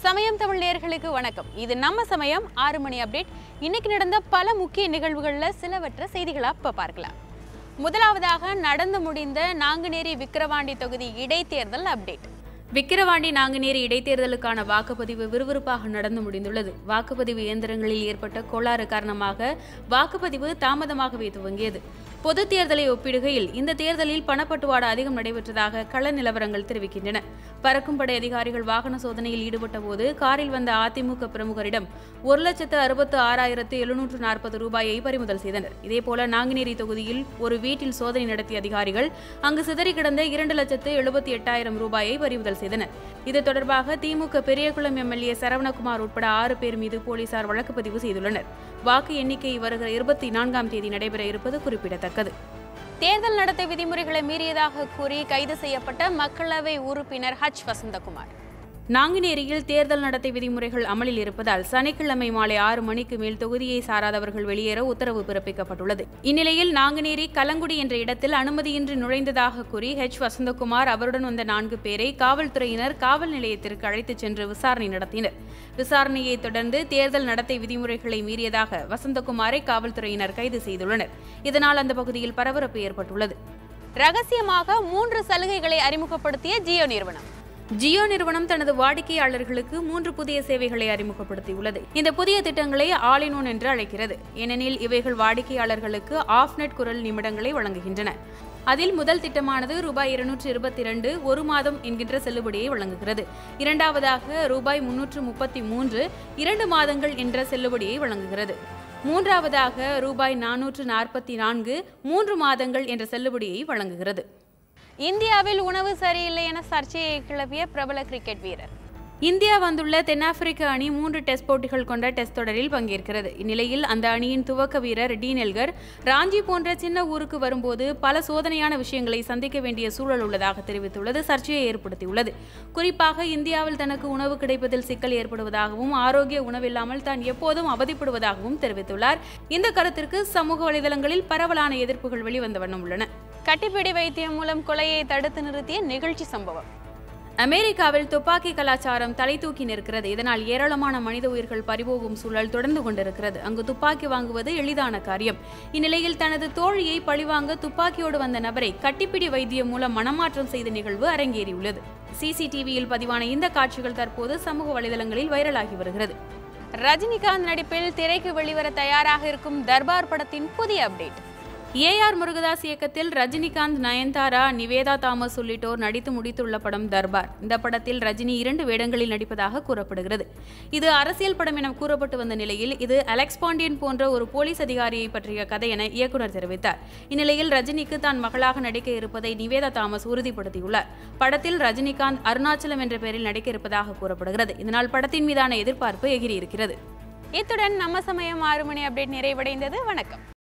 சமயம் தமிழ் நேயர்களுக்கு வணக்கம் இது நம்ம சமயம் ஆறு மணி அப்டேட் இன்னைக்கு நடந்த பல முக்கிய நிகழ்வுகளில் சிலவற்றை செய்திகளா இப்ப பார்க்கலாம் முதலாவதாக நடந்து முடிந்த நாங்குநேரி விக்கிரவாண்டி தொகுதி இடைத்தேர்தல் அப்டேட் விக்கிரவாண்டி நாங்குநேரி இடைத்தேர்தலுக்கான வாக்குப்பதிவு விறுவிறுப்பாக நடந்து முடிந்துள்ளது வாக்குப்பதிவு இயந்திரங்களில் ஏற்பட்ட கோளாறு காரணமாக வாக்குப்பதிவு தாமதமாகவே துவங்கியது பொது தேர்தலை ஒப்பிடுகையில் இந்த தேர்தலில் பணப்பட்டுவாடா அதிகம் நடைபெற்றதாக கள நிலவரங்கள் தெரிவிக்கின்றன பறக்கும் படை அதிகாரிகள் வாகன சோதனையில் ஈடுபட்ட போது காரில் வந்த அதிமுக பிரமுகரிடம் ஒரு லட்சத்து அறுபத்து ஆறாயிரத்து எழுநூற்று நாற்பது ரூபாயை பறிமுதல் செய்தனர் இதேபோல நாங்குநேரி தொகுதியில் ஒரு வீட்டில் சோதனை நடத்திய அதிகாரிகள் அங்கு சிதறி கிடந்த இரண்டு லட்சத்து எழுபத்தி எட்டாயிரம் ரூபாயை பறிமுதல் செய்தனர் இது தொடர்பாக திமுக பெரியகுளம் எம்எல்ஏ சரவணகுமார் உட்பட ஆறு பேர் மீது போலீசார் வழக்கு பதிவு செய்துள்ளனர் வாக்கு எண்ணிக்கை வருகிற இருபத்தி நான்காம் தேதி நடைபெற இருப்பது குறிப்பிடத்தக்கது தேர்தல் நடத்தை விதிமுறைகளை மீறியதாக கூறி கைது செய்யப்பட்ட மக்களவை உறுப்பினர் ஹச் வசந்தகுமார் நாங்குநேரியில் தேர்தல் நடத்தை விதிமுறைகள் அமலில் இருப்பதால் சனிக்கிழமை மாலை ஆறு மணிக்கு மேல் தொகுதியை சாராதவர்கள் வெளியேற உத்தரவு பிறப்பிக்கப்பட்டுள்ளது இந்நிலையில் நாங்குநேரி கலங்குடி என்ற இடத்தில் அனுமதியின்றி நுழைந்ததாக கூறி ஹெச் வசந்தகுமார் அவருடன் வந்த நான்கு பேரை காவல்துறையினர் காவல் நிலையத்திற்கு அழைத்துச் சென்று விசாரணை நடத்தினர் விசாரணையை தொடர்ந்து தேர்தல் நடத்தை விதிமுறைகளை மீறியதாக வசந்தகுமாரை காவல்துறையினர் கைது செய்துள்ளனர் இதனால் அந்த பகுதியில் பரபரப்பு ஏற்பட்டுள்ளது ரகசியமாக மூன்று சலுகைகளை அறிமுகப்படுத்திய ஜியோ நிறுவனம் ஜியோ நிறுவனம் தனது வாடிக்கையாளர்களுக்கு மூன்று புதிய சேவைகளை அறிமுகப்படுத்தியுள்ளது இந்த புதிய திட்டங்களை ஆல் இன் ஒன் என்று அழைக்கிறது ஏனெனில் இவைகள் வாடிக்கையாளர்களுக்கு ஆஃப் நெட் குரல் நிமிடங்களை வழங்குகின்றன அதில் முதல் திட்டமானது ரூபாய் இருநூற்று இருபத்தி இரண்டு ஒரு மாதம் என்கின்ற செல்லுபடியை வழங்குகிறது இரண்டாவதாக ரூபாய் முன்னூற்று முப்பத்தி மூன்று இரண்டு மாதங்கள் என்ற செல்லுபடியை வழங்குகிறது மூன்றாவதாக ரூபாய் நானூற்று நாற்பத்தி நான்கு மூன்று மாதங்கள் என்ற செல்லுபடியை வழங்குகிறது இந்தியாவில் உணவு சரியில்லை என சர்ச்சையை கிளப்பிய பிரபல கிரிக்கெட் வீரர் இந்தியா வந்துள்ள தென்னாப்பிரிக்க அணி மூன்று டெஸ்ட் போட்டிகள் கொண்ட டெஸ்ட் தொடரில் பங்கேற்கிறது இந்நிலையில் அந்த அணியின் துவக்க வீரர் டீன் எல்கர் ராஞ்சி போன்ற சின்ன ஊருக்கு வரும்போது பல சோதனையான விஷயங்களை சந்திக்க வேண்டிய சூழல் உள்ளதாக தெரிவித்துள்ளது சர்ச்சையை ஏற்படுத்தியுள்ளது குறிப்பாக இந்தியாவில் தனக்கு உணவு கிடைப்பதில் சிக்கல் ஏற்படுவதாகவும் ஆரோக்கிய உணவில்லாமல் தான் எப்போதும் அவதிப்படுவதாகவும் தெரிவித்துள்ளார் இந்த கருத்திற்கு சமூக வலைதளங்களில் பரவலான எதிர்ப்புகள் வெளிவந்த வண்ணம் உள்ளன கட்டிப்பிடி வைத்தியம் மூலம் கொலையை தடுத்து நிறுத்திய நிகழ்ச்சி சம்பவம் அமெரிக்காவில் துப்பாக்கி கலாச்சாரம் தலை தூக்கி நிற்கிறது இதனால் ஏராளமான மனித உயிர்கள் பறிபோகும் சூழல் தொடர்ந்து கொண்டிருக்கிறது அங்கு துப்பாக்கி வாங்குவது எளிதான காரியம் இந்நிலையில் தனது தோழியை பழிவாங்க துப்பாக்கியோடு வந்த நபரை கட்டிப்பிடி வைத்தியம் மூலம் மனமாற்றம் செய்த நிகழ்வு அரங்கேறியுள்ளது சிசிடிவியில் பதிவான இந்த காட்சிகள் தற்போது சமூக வலைதளங்களில் வைரலாகி வருகிறது ரஜினிகாந்த் நடிப்பில் திரைக்கு வெளிவர தயாராக இருக்கும் தர்பார் படத்தின் புதிய அப்டேட் ஏஆர் முருகதாஸ் இயக்கத்தில் ரஜினிகாந்த் நயன்தாரா நிவேதா தாமஸ் உள்ளிட்டோர் நடித்து முடித்துள்ள படம் தர்பார் இந்த படத்தில் ரஜினி இரண்டு வேடங்களில் நடிப்பதாக கூறப்படுகிறது இது அரசியல் படம் என கூறப்பட்டு வந்த நிலையில் இது அலெக்ஸ் பாண்டியன் போன்ற ஒரு போலீஸ் அதிகாரியை பற்றிய கதை என இயக்குனர் தெரிவித்தார் இந்நிலையில் ரஜினிக்கு தான் மகளாக நடிக்க இருப்பதை நிவேதா தாமஸ் உறுதிப்படுத்தியுள்ளார் படத்தில் ரஜினிகாந்த் அருணாச்சலம் என்ற பெயரில் நடிக்க இருப்பதாக கூறப்படுகிறது இதனால் படத்தின் மீதான எதிர்பார்ப்பு எகிரி இருக்கிறது இத்துடன் நம்ம சமயம் ஆறு மணி அப்டேட் நிறைவடைந்தது வணக்கம்